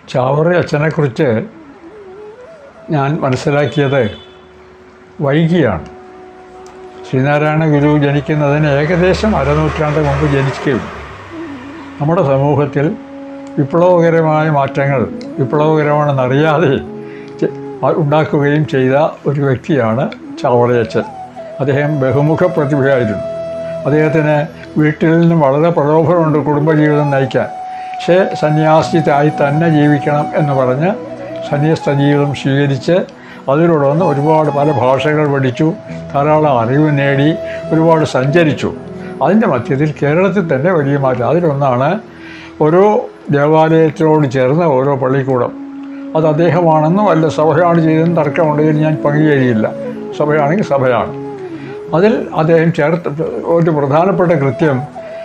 ചാവറ അച്ഛനെക്കുറിച്ച് ഞാൻ മനസ്സിലാക്കിയത് വൈകിയാണ് ശ്രീനാരായണ ഗുരു ജനിക്കുന്നതിന് ഏകദേശം അരനൂറ്റാണ്ട് മുമ്പ് ജനിക്കുകയും നമ്മുടെ സമൂഹത്തിൽ വിപ്ലവകരമായ മാറ്റങ്ങൾ വിപ്ലവകരമാണെന്നറിയാതെ ചെ- ഉണ്ടാക്കുകയും ചെയ്ത ഒരു വ്യക്തിയാണ് ചാവറയച്ചൻ അദ്ദേഹം ബഹുമുഖ പ്രതിഭയായിരുന്നു അദ്ദേഹത്തിന് വീട്ടിൽ നിന്നും വളരെ പ്രലോഭനമുണ്ട് കുടുംബജീവിതം നയിക്കാൻ പക്ഷേ സന്യാസിതായി തന്നെ ജീവിക്കണം എന്ന് പറഞ്ഞ് സന്യസ്ത ജീവിതം സ്വീകരിച്ച് അതിലൂടെ വന്ന് ഒരുപാട് പല ഭാഷകൾ പഠിച്ചു ധാരാളം അറിവ് നേടി ഒരുപാട് സഞ്ചരിച്ചു അതിൻ്റെ മധ്യത്തിൽ കേരളത്തിൽ തന്നെ വലിയ മാറ്റം അതിലൊന്നാണ് ഓരോ ദേവാലയത്തിനോട് ചേർന്ന ഓരോ പള്ളിക്കൂടം അത് അദ്ദേഹമാണെന്നും അല്ല സഭയാണ് ചെയ്തതെന്ന് തർക്കമുണ്ടെങ്കിൽ ഞാൻ പങ്കുചേരിയില്ല സഭയാണെങ്കിൽ സഭയാണ് അതിൽ അദ്ദേഹം ചേർത്ത് ഒരു പ്രധാനപ്പെട്ട കൃത്യം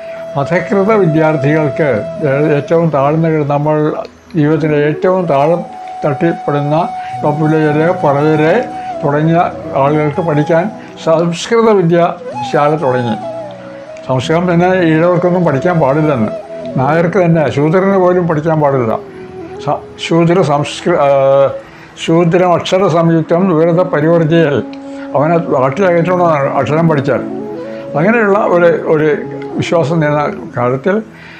അധകൃത വിദ്യാർത്ഥികൾക്ക് ഏറ്റവും താഴ്ന്ന നമ്മൾ ജീവിതത്തിലെ ഏറ്റവും താഴെ തട്ടിപ്പെടുന്ന കപ്പുലരെ പറയരെ തുടങ്ങിയ ആളുകൾക്ക് പഠിക്കാൻ സംസ്കൃത വിദ്യാശാല തുടങ്ങി സംസ്കൃതം തന്നെ ഈഴവർക്കൊന്നും പഠിക്കാൻ പാടില്ലെന്ന് നായർക്ക് തന്നെ ശൂദ്രന് പോലും പഠിക്കാൻ പാടില്ല സ- ശൂദ്ര സംസ്കൃ ആ, ശൂദ്രം അക്ഷര സംയുക്തം ദൂരത പരിവർത്തിയൽ അവനെ നാട്ടിലകറ്റുകൊണ്ടാണ് അക്ഷരം പഠിച്ചാൽ അങ്ങനെയുള്ള ഒരു ഒരു വിശ്വാസം നേടുന്ന കാലത്തിൽ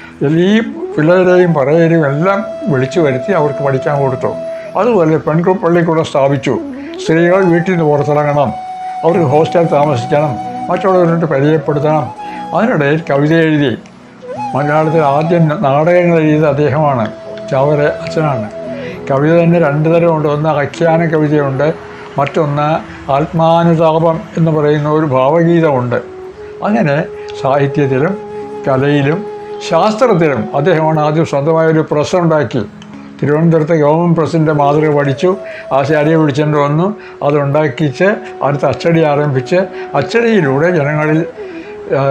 ഈ പിള്ളേരെയും പറയരെയും എല്ലാം വിളിച്ചു വരുത്തി അവർക്ക് പഠിക്കാൻ കൊടുത്തു അതുപോലെ പെൺകു പള്ളിക്കൂടെ സ്ഥാപിച്ചു സ്ത്രീകൾ വീട്ടിൽ നിന്ന് പുറത്തിറങ്ങണം അവർക്ക് ഹോസ്റ്റൽ താമസിക്കണം മറ്റുള്ളവരോട്ട് പരിചയപ്പെടുത്തണം അതിനിടയിൽ കവിത എഴുതി മലയാളത്തിൽ ആദ്യം നാടകങ്ങൾ എഴുതിയത് അദ്ദേഹമാണ് ചാവര അച്ഛനാണ് കവിത തന്നെ രണ്ട് തരമുണ്ട് ഒന്ന് ആഖ്യാന കവിതയുണ്ട് മറ്റൊന്ന് ആത്മാനുതാപം എന്ന് പറയുന്ന ഒരു ഭാവഗീതമുണ്ട് അങ്ങനെ സാഹിത്യത്തിലും കലയിലും ശാസ്ത്രത്തിലും അദ്ദേഹമാണ് ആദ്യം സ്വന്തമായൊരു പ്രസ് ഉണ്ടാക്കി തിരുവനന്തപുരത്തെ ഗവൺമെൻറ് പ്രസിൻ്റെ മാതൃക പഠിച്ചു ആശാരിയെ വിളിച്ചുകൊണ്ട് വന്നു അതുണ്ടാക്കിച്ച് അടുത്ത അച്ചടി ആരംഭിച്ച് അച്ചടിയിലൂടെ ജനങ്ങളിൽ ആ,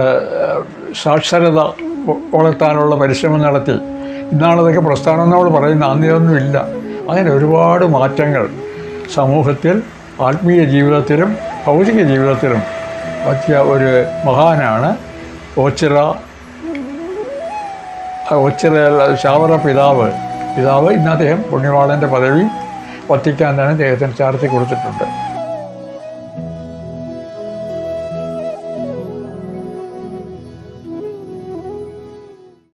സാക്ഷരത വ- വളർത്താനുള്ള പരിശ്രമം നടത്തി ഇന്നാണതൊക്കെ പ്രസ്ഥാനം നമ്മൾ പറയുന്ന അന്നിതൊന്നുമില്ല അങ്ങനെ ഒരുപാട് മാറ്റങ്ങൾ സമൂഹത്തിൽ ആത്മീയ ജീവിതത്തിലും ഭൗതിക ജീവിതത്തിലും പറ്റിയ ഒരു മഹാനാണ് ഓച്ചിറ ഒച്ചിറ ശാവറ പിതാവ് പിതാവ് ഇന്ന് അദ്ദേഹം പുണ്യവാളൻ്റെ പദവി വത്തിക്കാൻ തന്നെ അദ്ദേഹത്തിന് ചാർത്തി കൊടുത്തിട്ടുണ്ട്